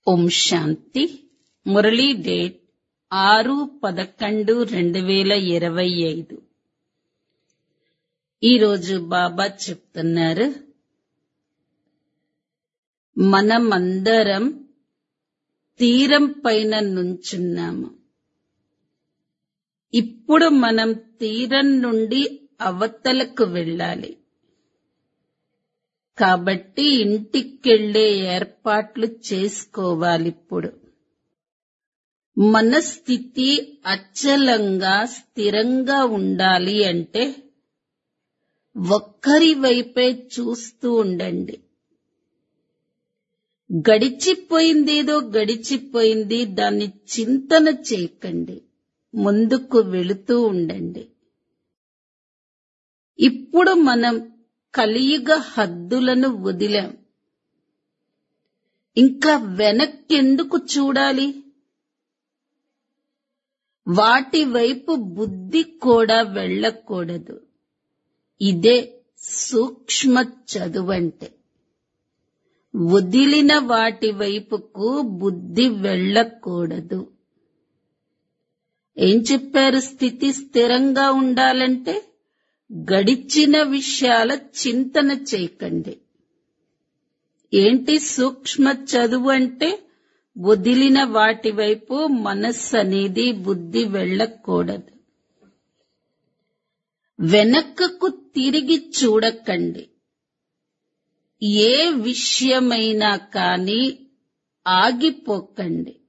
ఓం శాంతి Murali date ఆరు పదకొండు రెండు వేల ఇరవై ఐదు ఈరోజు బాబా చెప్తున్నారు మనమందరం తీరం పైన నుంచున్నాము ఇప్పుడు మనం తీరం నుండి అవతలకు వెళ్ళాలి కాబట్టి ఇంటికెళ్లే ఏర్పాట్లు చేసుకోవాలిప్పుడు మన స్థితి అచలంగా స్థిరంగా ఉండాలి అంటే ఒక్కరి వైపే చూస్తూ ఉండండి గడిచిపోయిందేదో గడిచిపోయింది దాన్ని చింతన చేయకండి ముందుకు వెళుతూ ఉండండి ఇప్పుడు మనం కలియుగ హద్దులను వదిలాం ఇంకా వెనక్కెందుకు చూడాలి వాటి వైపు బుద్ధి కూడా వెళ్ళకూడదు ఇదే సూక్ష్మ చదువంటే వదిలిన వాటి వైపుకు బుద్ధి వెళ్ళకూడదు ఏం చెప్పారు స్థితి స్థిరంగా ఉండాలంటే గడిచిన విషయాల చింతన చేయకండి ఏంటి సూక్ష్మ చదువు అంటే వదిలిన వాటి వైపు మనస్సు అనేది బుద్ధి వెళ్ళకూడదు వెనక్కకు తిరిగి చూడకండి ఏ విషయమైనా కానీ ఆగిపోకండి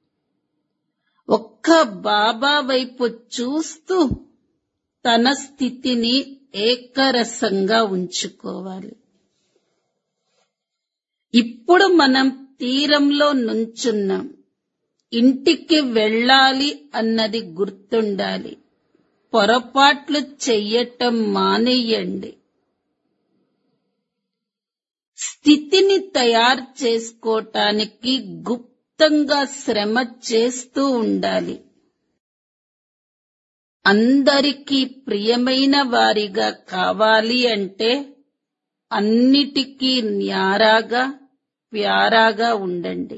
ఒక్క బాబా వైపు చూస్తూ తన స్థితిని ఏకరసంగా ఉంచుకోవాలి ఇప్పుడు మనం తీరంలో నుంచున్నాం ఇంటికి వెళ్ళాలి అన్నది గుర్తుండాలి పొరపాట్లు చెయ్యటం మానేయండి స్థితిని తయారు చేసుకోటానికి గుప్తంగా శ్రమ చేస్తూ ఉండాలి అందరికీ ప్రియమైన వారిగా కావాలి అంటే అన్నిటికీ న్యారాగా ప్యారాగా ఉండండి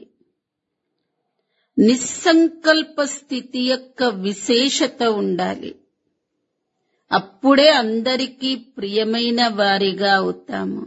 నిస్సంకల్ప స్థితి యొక్క విశేషత ఉండాలి అప్పుడే అందరికీ ప్రియమైన వారిగా అవుతాము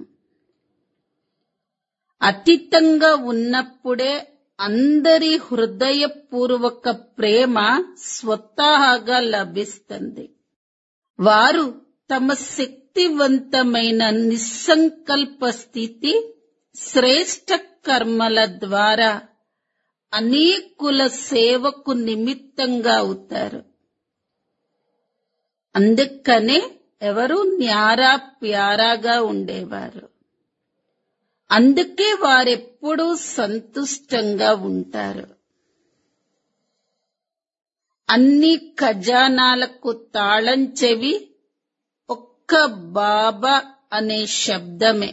అతీతంగా ఉన్నప్పుడే అందరి హృదయపూర్వక ప్రేమ స్వతహాగా లభిస్తుంది వారు తమ శక్తివంతమైన నిస్సంకల్ప స్థితి శ్రేష్ట కర్మల ద్వారా అనేకుల సేవకు నిమిత్తంగా అవుతారు అందుకనే ఎవరు న్యారా ప్యారాగా ఉండేవారు అందుకే వారెప్పుడూ సంతుష్టంగా ఉంటారు అన్ని ఖజానాలకు తాళం చెవి ఒక్క బాబా అనే శబ్దమే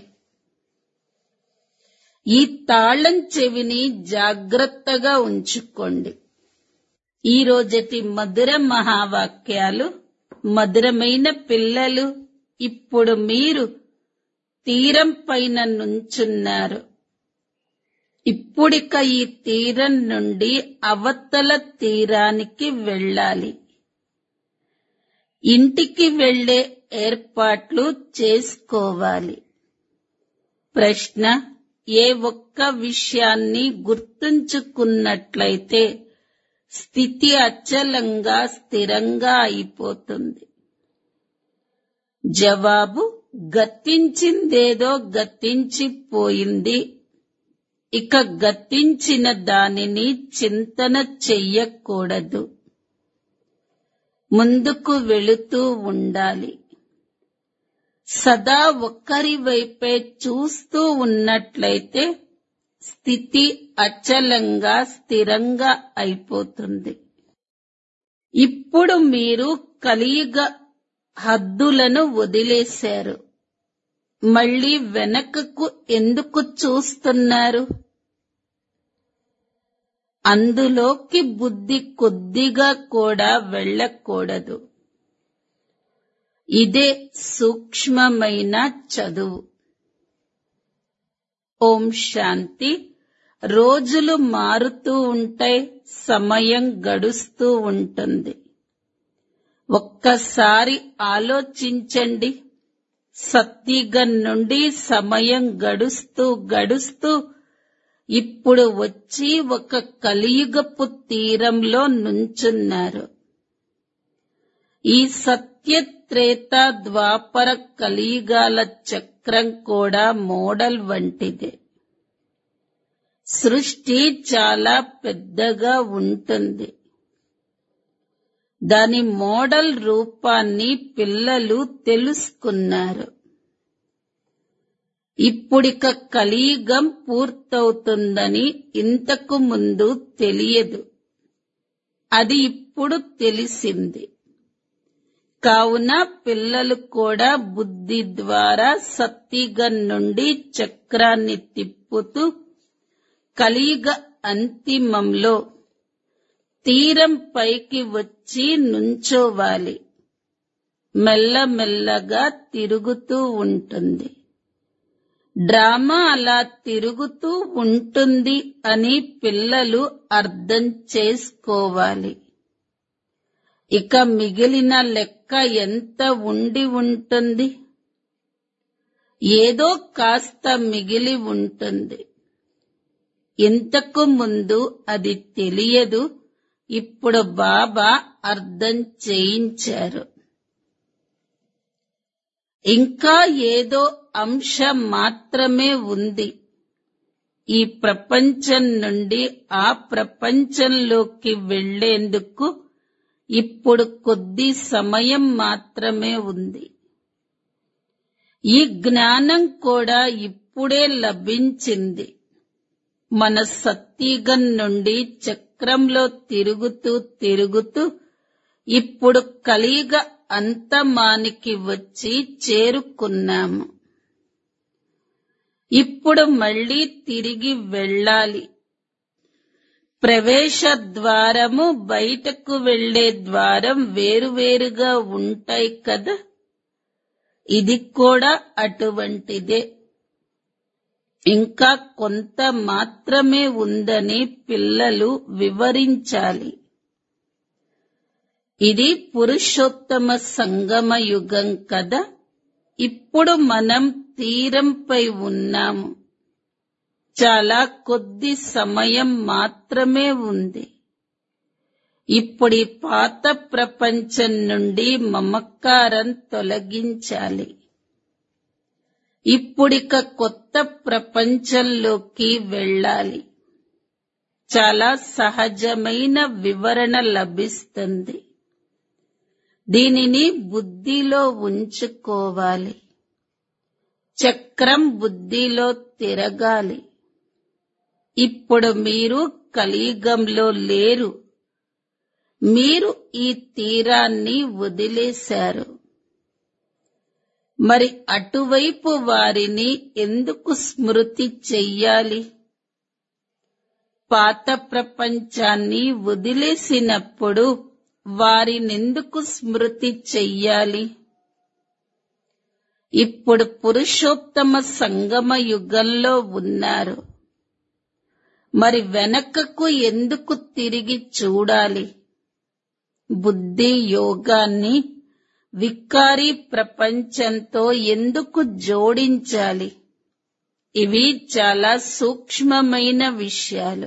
ఈ తాళం చెవిని జాగ్రత్తగా ఉంచుకోండి ఈ రోజటి మధుర మహావాక్యాలు మధురమైన పిల్లలు ఇప్పుడు మీరు తీరం పైన నుంచున్నారు ఇప్పుడిక ఈ తీరం నుండి అవతల తీరానికి వెళ్ళాలి ఇంటికి వెళ్లే ఏర్పాట్లు చేసుకోవాలి ప్రశ్న ఏ ఒక్క విషయాన్ని గుర్తుంచుకున్నట్లయితే స్థితి అచలంగా స్థిరంగా అయిపోతుంది జవాబు గతించిందేదో గతించిపోయింది ఇక గతించిన దానిని చింతన చెయ్యకూడదు ముందుకు వెళుతూ ఉండాలి సదా ఒక్కరి వైపే చూస్తూ ఉన్నట్లయితే స్థితి అచలంగా స్థిరంగా అయిపోతుంది ఇప్పుడు మీరు కలియుగ హద్దులను వదిలేశారు మళ్ళీ వెనకకు ఎందుకు చూస్తున్నారు అందులోకి బుద్ధి కొద్దిగా కూడా వెళ్ళకూడదు ఇదే సూక్ష్మమైన చదువు ఓం శాంతి రోజులు మారుతూ ఉంటాయి సమయం గడుస్తూ ఉంటుంది ఒక్కసారి ఆలోచించండి సత్తిగం నుండి సమయం గడుస్తూ గడుస్తూ ఇప్పుడు వచ్చి ఒక కలియుగపు తీరంలో నుంచున్నారు ఈ సత్యత్రేత ద్వాపర కలియుగాల చక్రం కూడా మోడల్ వంటిదే సృష్టి చాలా పెద్దగా ఉంటుంది దాని మోడల్ రూపాన్ని పిల్లలు తెలుసుకున్నారు ఇప్పుడిక కలియుగం పూర్తవుతుందని ఇంతకు ముందు తెలియదు అది ఇప్పుడు తెలిసింది కావున పిల్లలు కూడా బుద్ధి ద్వారా సత్తిగం నుండి చక్రాన్ని తిప్పుతూ కలియుగ అంతిమంలో తీరం పైకి వచ్చి నుంచోవాలి మెల్లమెల్లగా తిరుగుతూ ఉంటుంది డ్రామా అలా తిరుగుతూ ఉంటుంది అని పిల్లలు అర్థం చేసుకోవాలి ఇక మిగిలిన లెక్క ఎంత ఉండి ఉంటుంది ఏదో కాస్త మిగిలి ఉంటుంది ఇంతకు ముందు అది తెలియదు ఇప్పుడు బాబా అర్థం చేయించారు ఇంకా ఏదో అంశం మాత్రమే ఉంది ఈ ప్రపంచం నుండి ఆ ప్రపంచంలోకి వెళ్లేందుకు ఇప్పుడు కొద్ది సమయం మాత్రమే ఉంది ఈ జ్ఞానం కూడా ఇప్పుడే లభించింది మన సత్యగం నుండి చక్రంలో తిరుగుతూ తిరుగుతూ ఇప్పుడు కలియుగ అంతమానికి వచ్చి చేరుకున్నాము ఇప్పుడు మళ్ళీ తిరిగి వెళ్ళాలి ప్రవేశ ద్వారము బయటకు వెళ్లే ద్వారం వేరువేరుగా ఉంటాయి కదా ఇది కూడా అటువంటిదే ఇంకా కొంత మాత్రమే ఉందని పిల్లలు వివరించాలి ఇది పురుషోత్తమ సంగమ యుగం కదా ఇప్పుడు మనం తీరంపై ఉన్నాము చాలా కొద్ది సమయం మాత్రమే ఉంది ఇప్పుడు ఈ పాత ప్రపంచం నుండి మమకారం తొలగించాలి ఇప్పుడిక కొత్త ప్రపంచంలోకి వెళ్ళాలి చాలా సహజమైన వివరణ లభిస్తుంది దీనిని బుద్ధిలో ఉంచుకోవాలి చక్రం బుద్ధిలో తిరగాలి ఇప్పుడు మీరు కలియుగంలో లేరు మీరు ఈ తీరాన్ని వదిలేశారు మరి అటువైపు వారిని ఎందుకు స్మృతి చెయ్యాలి పాత ప్రపంచాన్ని వదిలేసినప్పుడు వారినెందుకు స్మృతి చెయ్యాలి ఇప్పుడు పురుషోత్తమ సంగమ యుగంలో ఉన్నారు మరి వెనకకు ఎందుకు తిరిగి చూడాలి బుద్ధి యోగాన్ని వికారి ప్రపంచంతో ఎందుకు జోడించాలి ఇవి చాలా సూక్ష్మమైన విషయాలు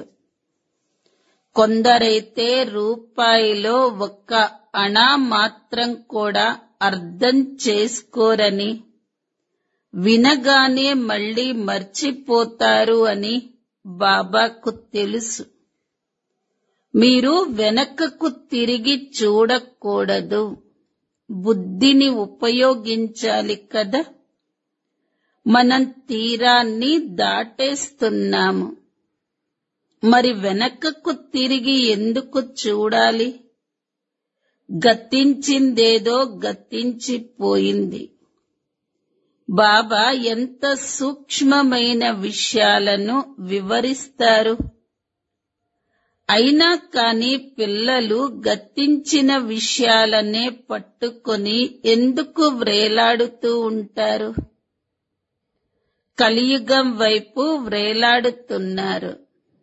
కొందరైతే రూపాయిలో ఒక్క అణా మాత్రం కూడా అర్థం చేసుకోరని వినగానే మళ్ళీ మర్చిపోతారు అని బాబాకు తెలుసు మీరు వెనకకు తిరిగి చూడకూడదు బుద్ధిని ఉపయోగించాలి కదా మనం తీరాన్ని దాటేస్తున్నాము మరి వెనకకు తిరిగి ఎందుకు చూడాలి గతించిందేదో గతించిపోయింది బాబా ఎంత సూక్ష్మమైన విషయాలను వివరిస్తారు అయినా కాని పిల్లలు గతించిన విషయాలనే పట్టుకొని ఎందుకు వ్రేలాడుతూ ఉంటారు కలియుగం వైపు వ్రేలాడుతున్నారు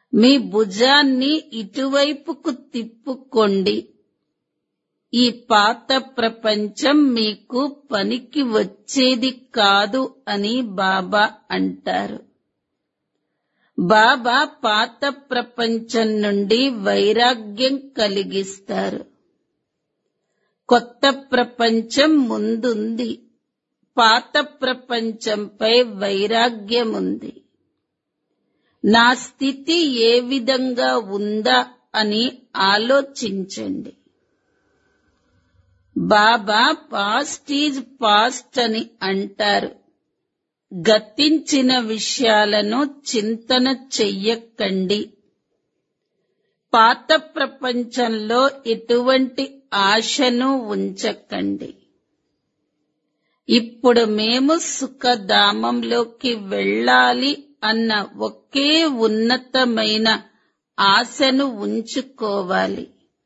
మీ భుజాన్ని ఇటువైపుకు తిప్పుకోండి ఈ పాత ప్రపంచం మీకు పనికి వచ్చేది కాదు అని బాబా అంటారు బాబా పాత ప్రపంచం నుండి వైరాగ్యం కలిగిస్తారు కొత్త ప్రపంచం ముందుంది పాత ప్రపంచంపై వైరాగ్యం ఉంది నా స్థితి ఏ విధంగా ఉందా అని ఆలోచించండి బాబా పాస్ట్ ఈజ్ పాస్ట్ అని అంటారు గతించిన విషయాలను చింతన చెయ్యకండి పాత ప్రపంచంలో ఎటువంటి ఆశను ఉంచకండి ఇప్పుడు మేము సుఖధామంలోకి వెళ్ళాలి అన్న ఒకే ఉన్నతమైన ఆశను ఉంచుకోవాలి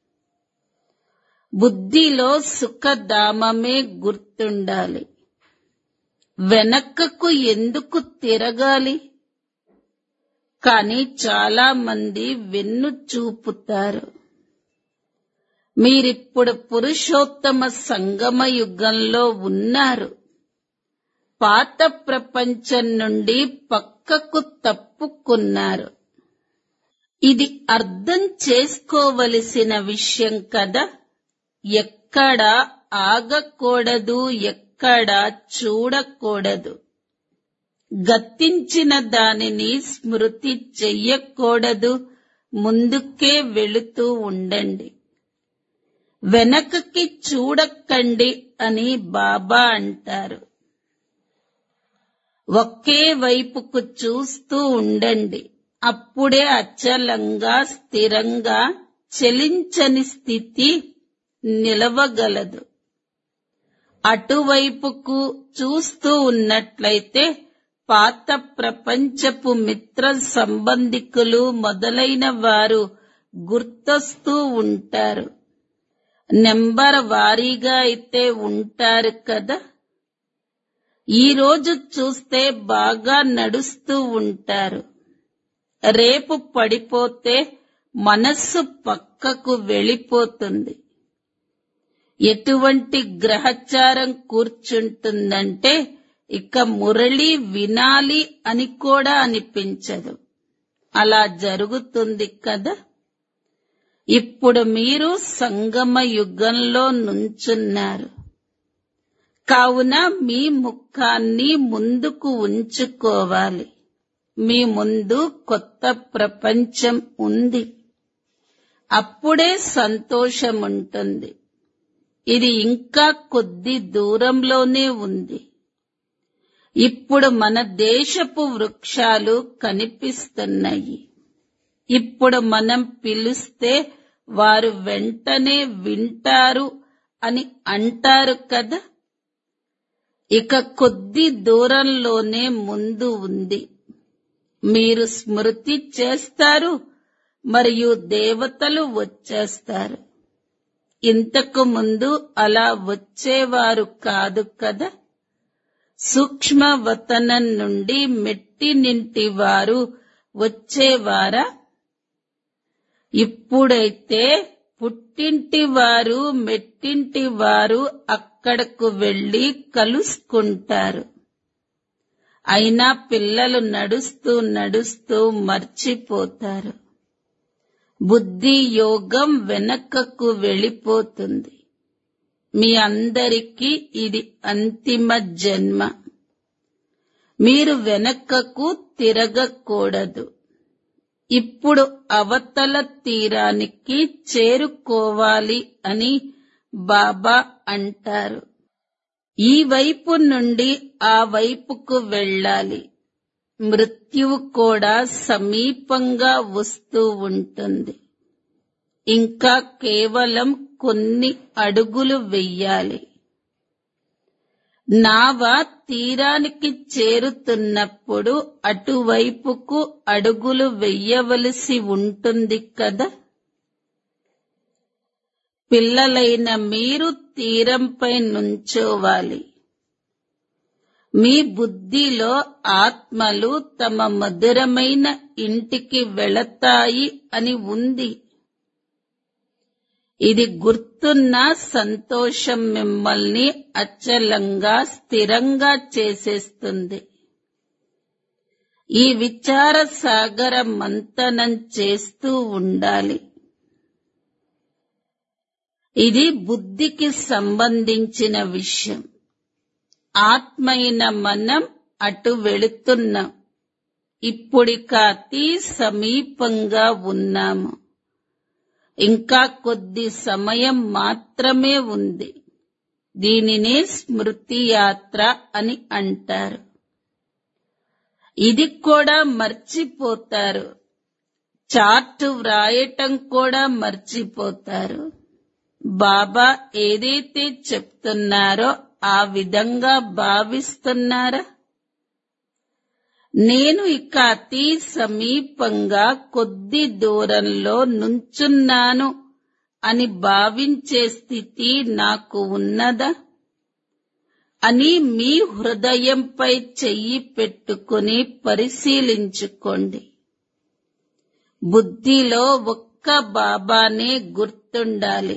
బుద్ధిలో సుఖధామమే గుర్తుండాలి వెనక్కకు ఎందుకు తిరగాలి కానీ చాలా మంది వెన్ను చూపుతారు మీరిప్పుడు పురుషోత్తమ సంగమ యుగంలో ఉన్నారు పాత ప్రపంచం నుండి పక్కకు తప్పుకున్నారు ఇది అర్థం చేసుకోవలసిన విషయం కదా ఎక్కడా ఆగకూడదు ఎక్కడా చూడకూడదు గతించిన దానిని స్మృతి చెయ్యకూడదు ముందుకే వెళుతూ ఉండండి వెనకకి చూడకండి అని బాబా అంటారు ఒకే వైపుకు చూస్తూ ఉండండి అప్పుడే అచలంగా స్థిరంగా చలించని స్థితి నిలవగలదు అటువైపుకు చూస్తూ ఉన్నట్లయితే పాత ప్రపంచపు మిత్ర సంబంధికులు మొదలైన వారు గుర్తొస్తూ ఉంటారు నెంబర్ వారీగా అయితే ఉంటారు కదా ఈ రోజు చూస్తే బాగా నడుస్తూ ఉంటారు రేపు పడిపోతే మనస్సు పక్కకు వెళ్ళిపోతుంది ఎటువంటి గ్రహచారం కూర్చుంటుందంటే ఇక మురళి వినాలి అని కూడా అనిపించదు అలా జరుగుతుంది కదా ఇప్పుడు మీరు సంగమ యుగంలో నుంచున్నారు కావున మీ ముఖాన్ని ముందుకు ఉంచుకోవాలి మీ ముందు కొత్త ప్రపంచం ఉంది అప్పుడే సంతోషం ఉంటుంది ఇది ఇంకా కొద్ది దూరంలోనే ఉంది ఇప్పుడు మన దేశపు వృక్షాలు కనిపిస్తున్నాయి ఇప్పుడు మనం పిలిస్తే వారు వెంటనే వింటారు అని అంటారు కదా ఇక కొద్ది దూరంలోనే ముందు ఉంది మీరు స్మృతి చేస్తారు మరియు దేవతలు వచ్చేస్తారు ఇంతకు ముందు అలా వచ్చేవారు కాదు కదా సూక్ష్మవతనం నుండి మెట్టినింటి వారు వచ్చేవారా ఇప్పుడైతే పుట్టింటి వారు మెట్టింటి వారు అక్కడకు వెళ్లి కలుసుకుంటారు అయినా పిల్లలు నడుస్తూ నడుస్తూ మర్చిపోతారు బుద్ధి యోగం వెనకకు వెళ్ళిపోతుంది మీ అందరికీ ఇది అంతిమ జన్మ మీరు వెనకకు తిరగకూడదు ఇప్పుడు అవతల తీరానికి చేరుకోవాలి అని బాబా అంటారు ఈ వైపు నుండి ఆ వైపుకు వెళ్ళాలి మృత్యువు కూడా సమీపంగా వస్తూ ఉంటుంది ఇంకా కేవలం కొన్ని అడుగులు వెయ్యాలి నావ తీరానికి చేరుతున్నప్పుడు అటువైపుకు అడుగులు వెయ్యవలసి ఉంటుంది కదా పిల్లలైన మీరు తీరంపై నుంచోవాలి మీ బుద్ధిలో ఆత్మలు తమ మధురమైన ఇంటికి వెళతాయి అని ఉంది ఇది గుర్తున్న సంతోషం మిమ్మల్ని అచలంగా స్థిరంగా చేసేస్తుంది ఈ విచార సాగర మంతనం చేస్తూ ఉండాలి ఇది బుద్ధికి సంబంధించిన విషయం ఆత్మైన మనం అటు వెళుతున్నాం ఇప్పుడిక అతి సమీపంగా ఉన్నాము ఇంకా కొద్ది సమయం మాత్రమే ఉంది దీనినే స్మృతి యాత్ర అని అంటారు ఇది కూడా మర్చిపోతారు చార్ట్ వ్రాయటం కూడా మర్చిపోతారు బాబా ఏదైతే చెప్తున్నారో ఆ విధంగా భావిస్తున్నారా నేను ఇక అతి సమీపంగా కొద్ది దూరంలో నుంచున్నాను అని భావించే స్థితి నాకు ఉన్నదా అని మీ హృదయంపై చెయ్యి పెట్టుకుని పరిశీలించుకోండి బుద్ధిలో ఒక్క బాబానే గుర్తుండాలి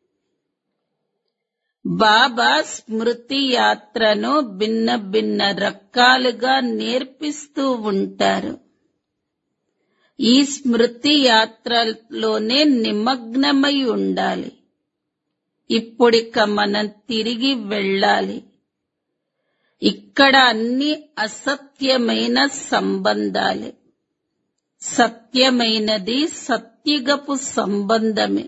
బాబా స్మృతి యాత్రను భిన్న భిన్న రకాలుగా నేర్పిస్తూ ఉంటారు ఈ స్మృతి యాత్రలోనే నిమగ్నమై ఉండాలి ఇప్పుడిక మనం తిరిగి వెళ్ళాలి ఇక్కడ అన్ని అసత్యమైన సంబంధాలే సత్యమైనది సత్యగపు సంబంధమే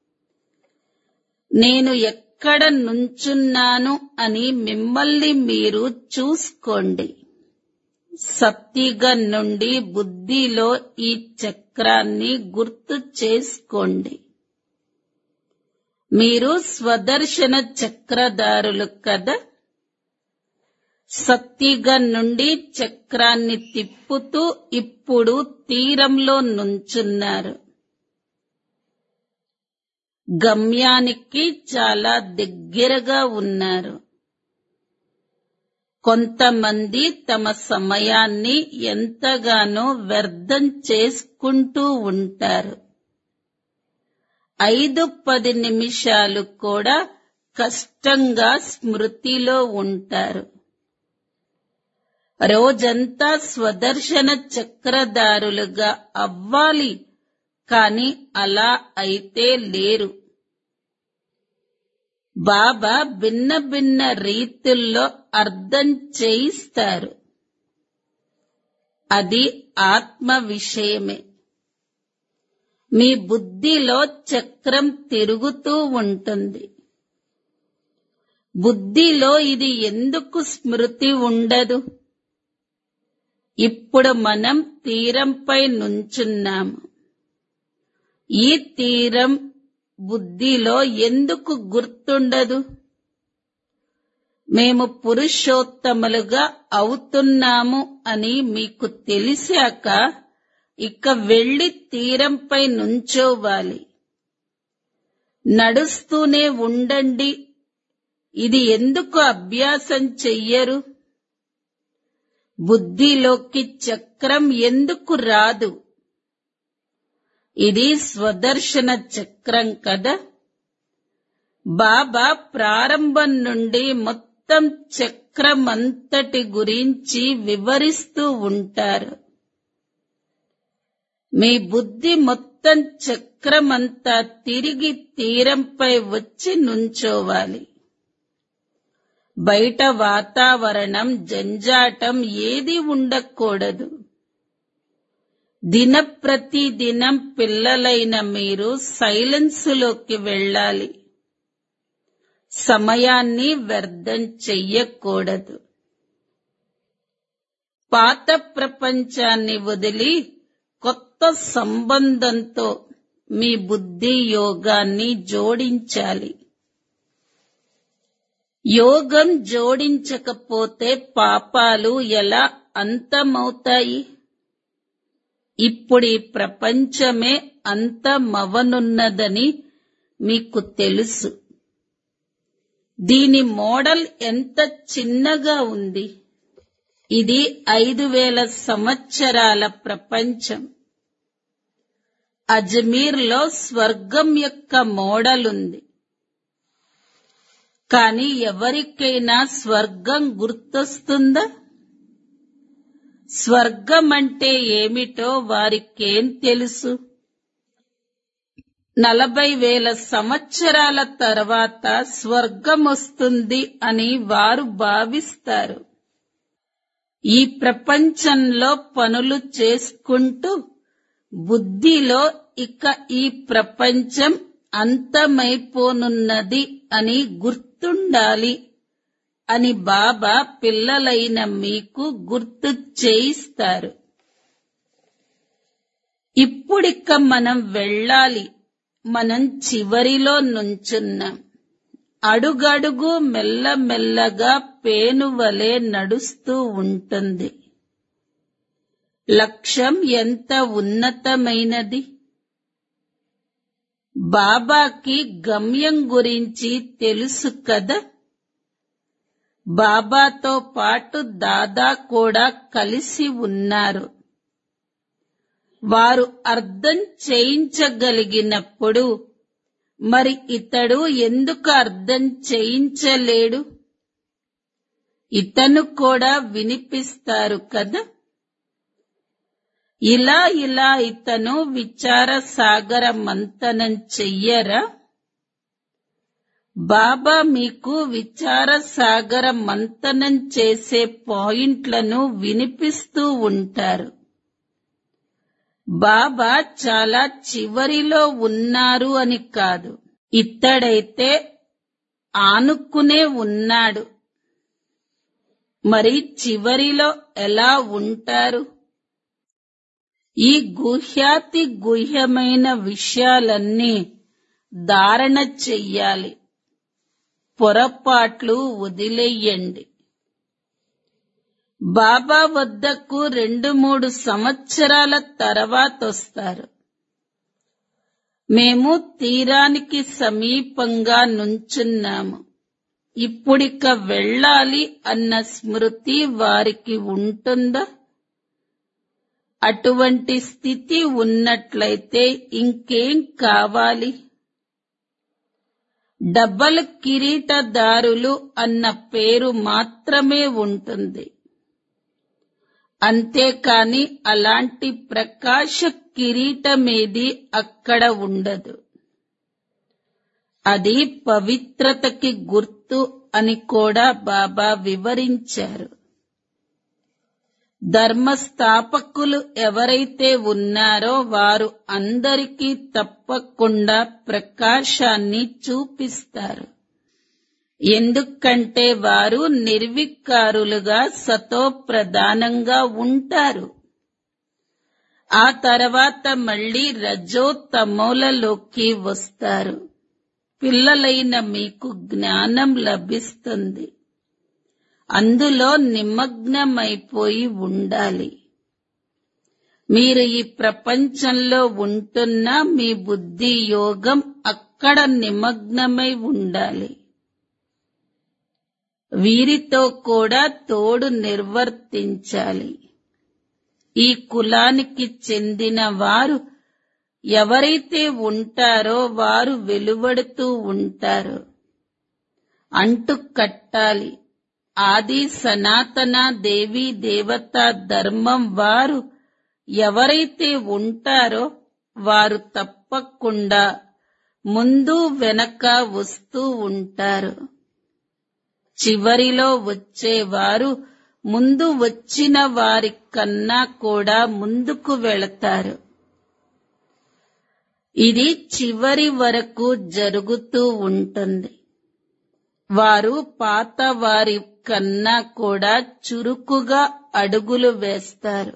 నేను ఎక్కడ నుంచున్నాను అని మిమ్మల్ని మీరు చూసుకోండి సత్తిగ నుండి బుద్ధిలో ఈ చక్రాన్ని గుర్తు చేసుకోండి మీరు స్వదర్శన చక్రధారులు కదా సత్తిగ నుండి చక్రాన్ని తిప్పుతూ ఇప్పుడు తీరంలో నుంచున్నారు గమ్యానికి చాలా దగ్గరగా ఉన్నారు కొంతమంది తమ సమయాన్ని ఎంతగానో వ్యర్థం చేసుకుంటూ ఉంటారు ఐదు పది నిమిషాలు కూడా కష్టంగా స్మృతిలో ఉంటారు రోజంతా స్వదర్శన చక్రధారులుగా అవ్వాలి కాని అలా అయితే లేరు బాబా భిన్న భిన్న రీతుల్లో అర్థం చేయిస్తారు అది ఆత్మ విషయమే మీ బుద్ధిలో చక్రం తిరుగుతూ ఉంటుంది బుద్ధిలో ఇది ఎందుకు స్మృతి ఉండదు ఇప్పుడు మనం తీరంపై నుంచున్నాము ఈ తీరం బుద్ధిలో ఎందుకు గుర్తుండదు మేము పురుషోత్తములుగా అవుతున్నాము అని మీకు తెలిసాక ఇక వెళ్లి తీరంపై నుంచోవాలి నడుస్తూనే ఉండండి ఇది ఎందుకు అభ్యాసం చెయ్యరు బుద్ధిలోకి చక్రం ఎందుకు రాదు ఇది స్వదర్శన చక్రం కదా బాబా ప్రారంభం నుండి మొత్తం చక్రమంతటి గురించి వివరిస్తూ ఉంటారు మీ బుద్ధి మొత్తం చక్రమంతా తిరిగి తీరంపై వచ్చి నుంచోవాలి బయట వాతావరణం జంజాటం ఏది ఉండకూడదు దిన ప్రతి దినం పిల్లలైన మీరు సైలెన్సులోకి వెళ్ళాలి సమయాన్ని వ్యర్థం చెయ్యకూడదు పాత ప్రపంచాన్ని వదిలి కొత్త సంబంధంతో మీ బుద్ధి యోగాన్ని జోడించాలి యోగం జోడించకపోతే పాపాలు ఎలా అంతమవుతాయి ఇప్పుడు ఈ ప్రపంచమే అంతమవనున్నదని మీకు తెలుసు దీని మోడల్ ఎంత చిన్నగా ఉంది ఇది ఐదు వేల సంవత్సరాల ప్రపంచం అజ్మీర్లో స్వర్గం యొక్క మోడలుంది కానీ ఎవరికైనా స్వర్గం గుర్తొస్తుందా స్వర్గం అంటే ఏమిటో వారికేం తెలుసు నలభై వేల సంవత్సరాల తర్వాత స్వర్గం వస్తుంది అని వారు భావిస్తారు ఈ ప్రపంచంలో పనులు చేసుకుంటూ బుద్ధిలో ఇక ఈ ప్రపంచం అంతమైపోనున్నది అని గుర్తుండాలి అని బాబా పిల్లలైన మీకు గుర్తు చేయిస్తారు ఇప్పుడిక మనం వెళ్ళాలి మనం చివరిలో నుంచున్నాం అడుగడుగు మెల్లమెల్లగా పేనువలే నడుస్తూ ఉంటుంది లక్ష్యం ఎంత ఉన్నతమైనది బాబాకి గమ్యం గురించి తెలుసు కదా బాబాతో పాటు దాదా కూడా కలిసి ఉన్నారు వారు అర్థం చేయించగలిగినప్పుడు మరి ఇతడు ఎందుకు అర్థం చేయించలేడు ఇతను కూడా వినిపిస్తారు కదా ఇలా ఇలా ఇతను విచార సాగర మంతనం చెయ్యరా బాబా మీకు విచార సాగర మంతనం చేసే పాయింట్లను వినిపిస్తూ ఉంటారు బాబా చాలా చివరిలో ఉన్నారు అని కాదు ఇత్తడైతే ఆనుకునే ఉన్నాడు మరి చివరిలో ఎలా ఉంటారు ఈ గుహ్యాతి గుహ్యమైన విషయాలన్నీ ధారణ చెయ్యాలి పొరపాట్లు వదిలేయండి బాబా వద్దకు రెండు మూడు సంవత్సరాల తర్వాత వస్తారు మేము తీరానికి సమీపంగా నుంచున్నాము ఇప్పుడిక వెళ్ళాలి అన్న స్మృతి వారికి ఉంటుందా అటువంటి స్థితి ఉన్నట్లయితే ఇంకేం కావాలి డబ్బల్ కిరీటదారులు అన్న పేరు మాత్రమే ఉంటుంది అంతేకాని అలాంటి ప్రకాశ కిరీటమేది అక్కడ ఉండదు అది పవిత్రతకి గుర్తు అని కూడా బాబా వివరించారు ధర్మస్థాపకులు ఎవరైతే ఉన్నారో వారు అందరికీ తప్పకుండా ప్రకాశాన్ని చూపిస్తారు ఎందుకంటే వారు నిర్వికారులుగా సతో ప్రధానంగా ఉంటారు ఆ తర్వాత మళ్ళీ రజో తమోలలోకి వస్తారు పిల్లలైన మీకు జ్ఞానం లభిస్తుంది అందులో నిమగ్నమైపోయి ఉండాలి మీరు ఈ ప్రపంచంలో ఉంటున్న మీ బుద్ధి యోగం అక్కడ నిమగ్నమై ఉండాలి వీరితో కూడా తోడు నిర్వర్తించాలి ఈ కులానికి చెందిన వారు ఎవరైతే ఉంటారో వారు వెలువడుతూ ఉంటారు అంటు కట్టాలి ఆది సనాతన దేవీ దేవత ధర్మం వారు ఎవరైతే ఉంటారో వారు తప్పకుండా ముందు వెనక వస్తూ ఉంటారు చివరిలో వచ్చేవారు ముందు వచ్చిన వారి కన్నా కూడా ముందుకు వెళతారు ఇది చివరి వరకు జరుగుతూ ఉంటుంది వారు పాత వారి కన్నా కూడా చురుకుగా అడుగులు వేస్తారు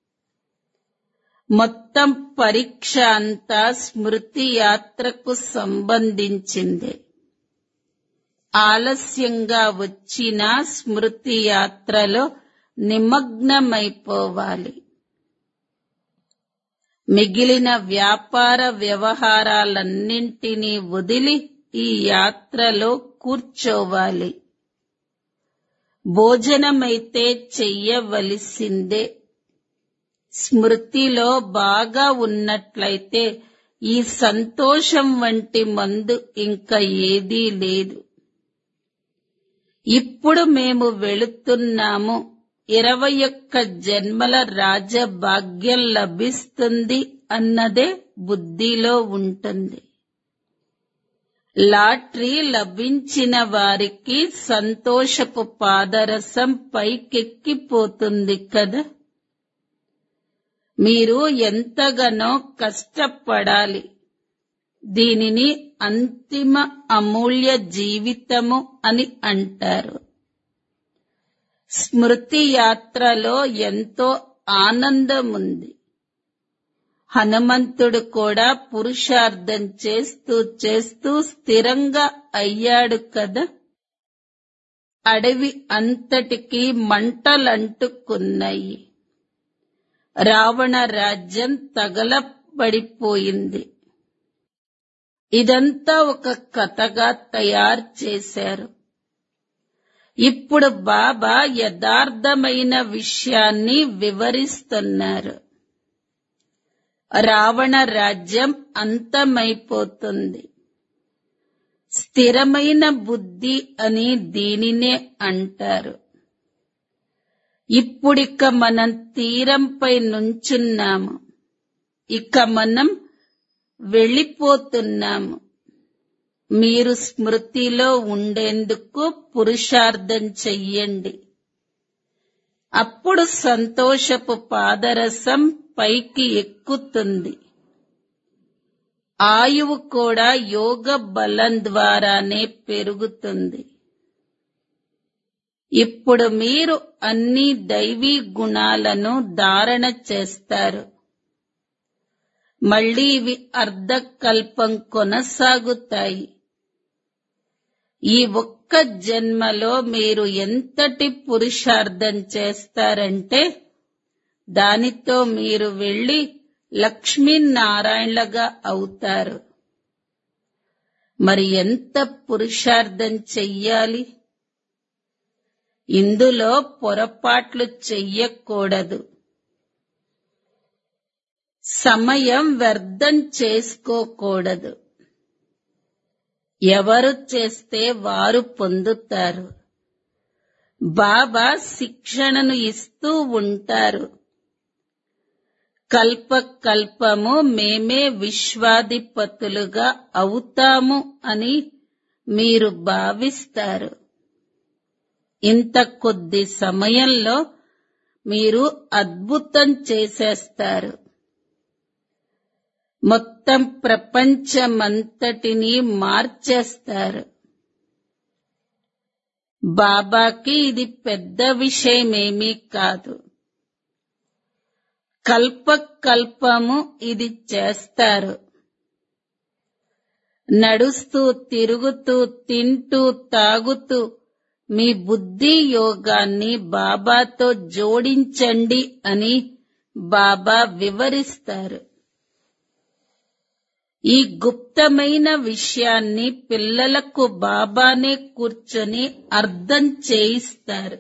మొత్తం పరీక్ష అంతా స్మృతి యాత్రకు సంబంధించింది ఆలస్యంగా వచ్చిన స్మృతి యాత్రలో నిమగ్నమైపోవాలి మిగిలిన వ్యాపార వ్యవహారాలన్నింటినీ వదిలి ఈ యాత్రలో కూర్చోవాలి భోజనమైతే చెయ్యవలసిందే స్మృతిలో బాగా ఉన్నట్లయితే ఈ సంతోషం వంటి మందు ఇంకా ఏదీ లేదు ఇప్పుడు మేము వెళుతున్నాము ఇరవై ఒక్క జన్మల రాజభాగ్యం లభిస్తుంది అన్నదే బుద్ధిలో ఉంటుంది లాటరీ లభించిన వారికి సంతోషపు పాదరసం పైకెక్కిపోతుంది కదా మీరు ఎంతగానో కష్టపడాలి దీనిని అంతిమ అమూల్య జీవితము అని అంటారు స్మృతి యాత్రలో ఎంతో ఆనందం ఉంది హనుమంతుడు కూడా పురుషార్థం చేస్తూ చేస్తూ స్థిరంగా అయ్యాడు కదా అడవి అంతటికి మంటలంటుకున్నాయి రావణ రాజ్యం తగలబడిపోయింది ఇదంతా ఒక కథగా తయారు చేశారు ఇప్పుడు బాబా యథార్థమైన విషయాన్ని వివరిస్తున్నారు రావణ రాజ్యం అంతమైపోతుంది స్థిరమైన బుద్ధి అని దీనినే అంటారు ఇప్పుడిక మనం తీరంపై నుంచున్నాము ఇక మనం వెళ్ళిపోతున్నాము మీరు స్మృతిలో ఉండేందుకు పురుషార్థం చెయ్యండి అప్పుడు సంతోషపు పాదరసం పైకి ఎక్కుతుంది ఆయువు కూడా యోగ బలం ద్వారానే పెరుగుతుంది ఇప్పుడు మీరు అన్ని దైవీ గుణాలను ధారణ చేస్తారు మళ్ళీ ఇవి అర్ధకల్పం కొనసాగుతాయి ఈ ఒక్క జన్మలో మీరు ఎంతటి పురుషార్థం చేస్తారంటే దానితో మీరు వెళ్లి లక్ష్మీనారాయణగా అవుతారు మరి ఎంత పురుషార్థం చెయ్యాలి ఇందులో పొరపాట్లు చెయ్యకూడదు సమయం వ్యర్థం చేసుకోకూడదు ఎవరు చేస్తే వారు పొందుతారు బాబా శిక్షణను ఇస్తూ ఉంటారు కల్ప కల్పము మేమే విశ్వాధిపతులుగా అవుతాము అని మీరు భావిస్తారు ఇంత కొద్ది సమయంలో మీరు అద్భుతం చేసేస్తారు మొత్తం ప్రపంచమంతటిని మార్చేస్తారు బాబాకి ఇది పెద్ద విషయమేమీ కాదు కల్ప కల్పము ఇది చేస్తారు నడుస్తూ తిరుగుతూ తింటూ తాగుతూ మీ బుద్ధి యోగాన్ని బాబాతో జోడించండి అని బాబా వివరిస్తారు ఈ గుప్తమైన విషయాన్ని పిల్లలకు బాబానే కూర్చొని అర్థం చేయిస్తారు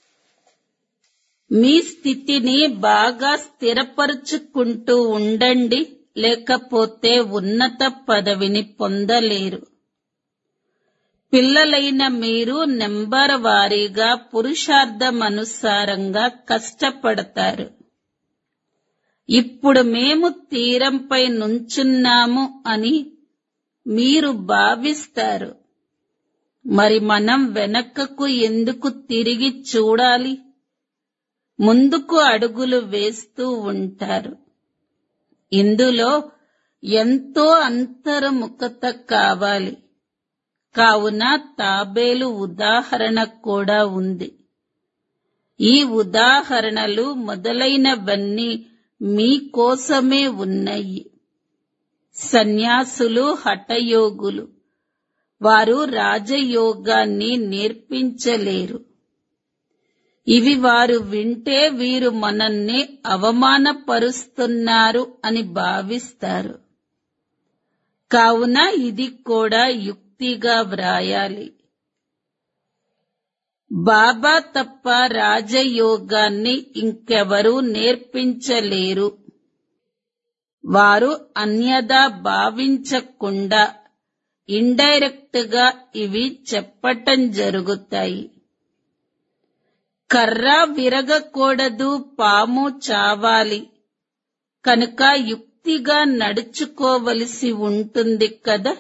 మీ స్థితిని బాగా స్థిరపరుచుకుంటూ ఉండండి లేకపోతే ఉన్నత పదవిని పొందలేరు పిల్లలైన మీరు నెంబర్ వారీగా పురుషార్థం అనుసారంగా కష్టపడతారు ఇప్పుడు మేము తీరంపై నుంచున్నాము అని మీరు భావిస్తారు మరి మనం వెనక్కకు ఎందుకు తిరిగి చూడాలి ముందుకు అడుగులు వేస్తూ ఉంటారు ఇందులో ఎంతో అంతర్ముఖత కావాలి కావున తాబేలు ఉదాహరణ కూడా ఉంది ఈ ఉదాహరణలు మొదలైనవన్నీ మీకోసమే ఉన్నాయి సన్యాసులు హఠయోగులు వారు రాజయోగాన్ని నేర్పించలేరు ఇవి వారు వింటే వీరు మనల్ని అవమానపరుస్తున్నారు అని భావిస్తారు కావున ఇది కూడా యుక్తిగా వ్రాయాలి బాబా తప్ప రాజయోగాన్ని ఇంకెవరూ నేర్పించలేరు వారు అన్యదా భావించకుండా ఇండైరెక్ట్ గా ఇవి చెప్పటం జరుగుతాయి కర్ర విరగకూడదు పాము చావాలి కనుక యుక్తిగా నడుచుకోవలసి ఉంటుంది కదా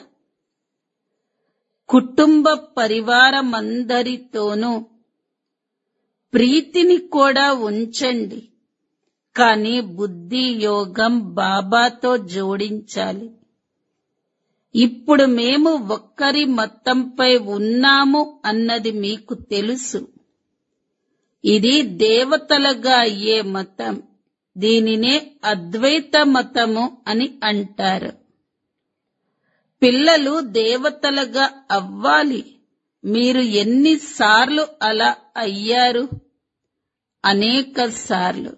కుటుంబ పరివారమందరితోనూ ప్రీతిని కూడా ఉంచండి కానీ బుద్ధి యోగం బాబాతో జోడించాలి ఇప్పుడు మేము ఒక్కరి మతంపై ఉన్నాము అన్నది మీకు తెలుసు ఇది దేవతలుగా అయ్యే మతం దీనినే అద్వైత మతము అని అంటారు పిల్లలు దేవతలుగా అవ్వాలి మీరు ఎన్నిసార్లు అలా అయ్యారు అనేక సార్లు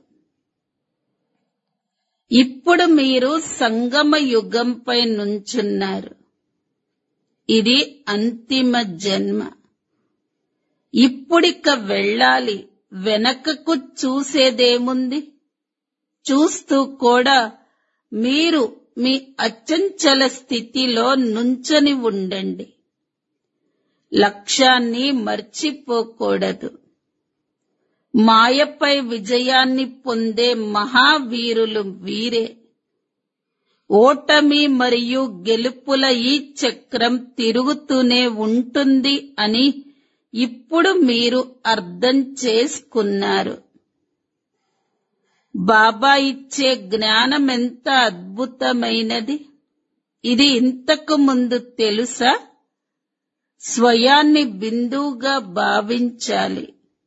ఇప్పుడు మీరు సంగమ యుగంపై నుంచున్నారు ఇది అంతిమ జన్మ ఇప్పుడిక వెళ్ళాలి వెనకకు చూసేదేముంది చూస్తూ కూడా మీరు మీ అచంచల స్థితిలో నుంచని ఉండండి లక్ష్యాన్ని మర్చిపోకూడదు మాయపై విజయాన్ని పొందే మహావీరులు వీరే ఓటమి మరియు గెలుపుల ఈ చక్రం తిరుగుతూనే ఉంటుంది అని ఇప్పుడు మీరు అర్థం చేసుకున్నారు బాబా ఇచ్చే జ్ఞానం ఎంత అద్భుతమైనది ఇది ఇంతకు ముందు తెలుసా స్వయాన్ని బిందువుగా భావించాలి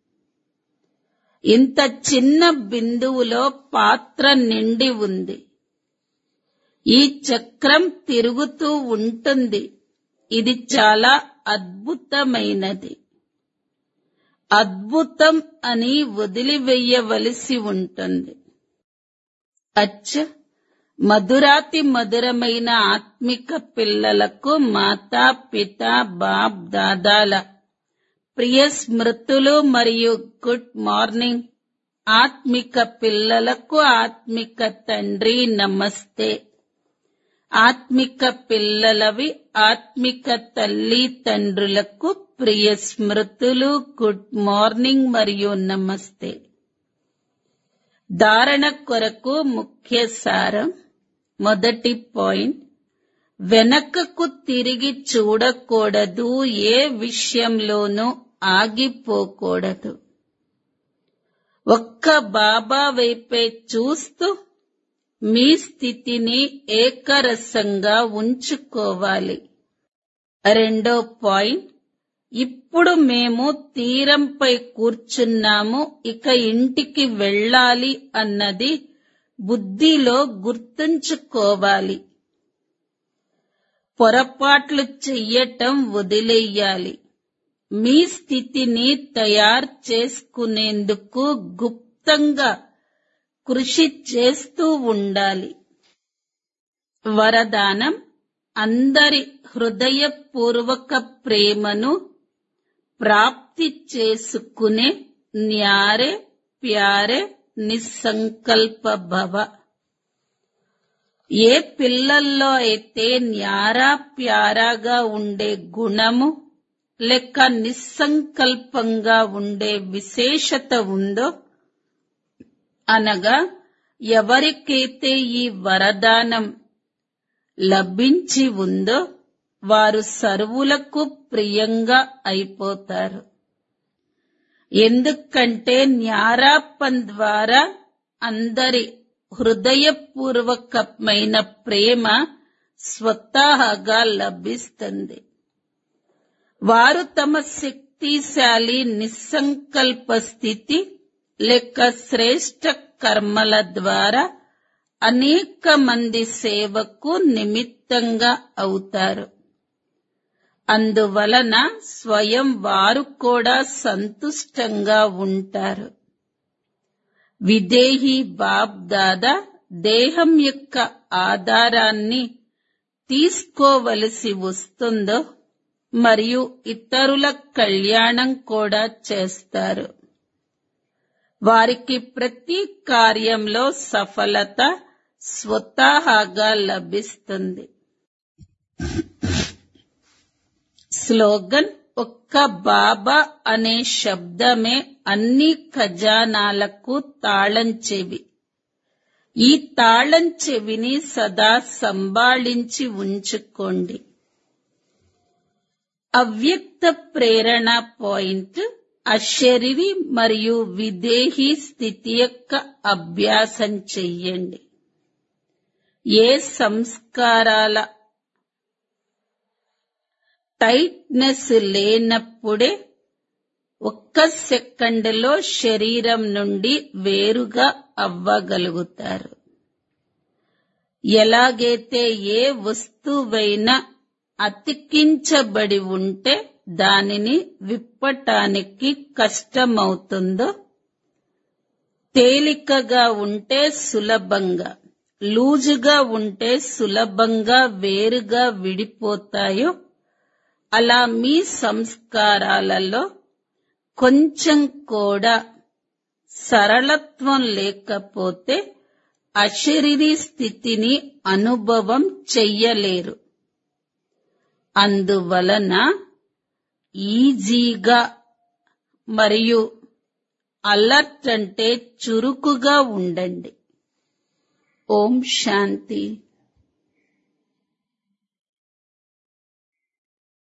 ఇంత చిన్న బిందువులో పాత్ర నిండి ఉంది ఈ చక్రం తిరుగుతూ ఉంటుంది ఇది చాలా అద్భుతమైనది అద్భుతం అని వదిలివేయవలసి ఉంటుంది అచ్చ మధురాతి మధురమైన ఆత్మిక పిల్లలకు మాతా పిత బాప్ దాదాల ప్రియ స్మృతులు మరియు గుడ్ మార్నింగ్ ఆత్మిక పిల్లలకు ఆత్మిక తండ్రి నమస్తే ఆత్మిక పిల్లలవి ఆత్మిక తల్లి తండ్రులకు ప్రియ స్మృతులు గుడ్ మార్నింగ్ మరియు నమస్తే ధారణ కొరకు ముఖ్య సారం మొదటి పాయింట్ వెనకకు తిరిగి చూడకూడదు ఏ విషయంలోనూ ఆగిపోకూడదు ఒక్క బాబా వైపే చూస్తూ మీ స్థితిని ఏకరసంగా ఉంచుకోవాలి రెండో పాయింట్ ఇప్పుడు మేము తీరంపై కూర్చున్నాము ఇక ఇంటికి వెళ్ళాలి అన్నది బుద్ధిలో గుర్తుంచుకోవాలి పొరపాట్లు చెయ్యటం వదిలేయాలి మీ స్థితిని తయారు చేసుకునేందుకు గుప్తంగా కృషి చేస్తూ ఉండాలి వరదానం అందరి హృదయపూర్వక ప్రేమను ప్రాప్తి చేసుకునే న్యారే ప్యారే నిస్సంకల్ప భవ ఏ పిల్లల్లో అయితే న్యారా ప్యారాగా ఉండే గుణము లేక నిస్సంకల్పంగా ఉండే విశేషత ఉందో అనగా ఎవరికైతే ఈ వరదానం లభించి ఉందో వారు సర్వులకు ప్రియంగా అయిపోతారు ఎందుకంటే న్యారాపం ద్వారా అందరి హృదయపూర్వకమైన ప్రేమ స్వతహాగా లభిస్తుంది వారు తమ శక్తిశాలి నిస్సంకల్ప స్థితి లేక శ్రేష్ట కర్మల ద్వారా అనేక మంది సేవకు నిమిత్తంగా అవుతారు అందువలన స్వయం వారు కూడా సంతుష్టంగా ఉంటారు విదేహీ బాప్ దాదా దేహం యొక్క ఆధారాన్ని తీసుకోవలసి వస్తుందో మరియు ఇతరుల కళ్యాణం కూడా చేస్తారు వారికి ప్రతి కార్యంలో సఫలత స్వతహాగా లభిస్తుంది స్లోగన్ ఒక్క బాబా అనే శబ్దమే అన్ని ఖజానాలకు తాళం చెవి ఈ తాళం చెవిని సదా సంభాళించి ఉంచుకోండి అవ్యక్త ప్రేరణ పాయింట్ అశరీరి మరియు విదేహీ స్థితి యొక్క అభ్యాసం చెయ్యండి ఏ సంస్కారాల టైట్నెస్ లేనప్పుడే ఒక్క సెకండ్లో శరీరం నుండి వేరుగా అవ్వగలుగుతారు ఎలాగైతే ఏ వస్తువైనా అతికించబడి ఉంటే దానిని విప్పటానికి కష్టమవుతుందో తేలికగా ఉంటే సులభంగా లూజుగా ఉంటే సులభంగా వేరుగా విడిపోతాయో అలా మీ సంస్కారాలలో కొంచెం కూడా సరళత్వం లేకపోతే అశరీరి స్థితిని అనుభవం చెయ్యలేరు అందువలన ఈజీగా మరియు అలర్ట్ అంటే చురుకుగా ఉండండి ఓం శాంతి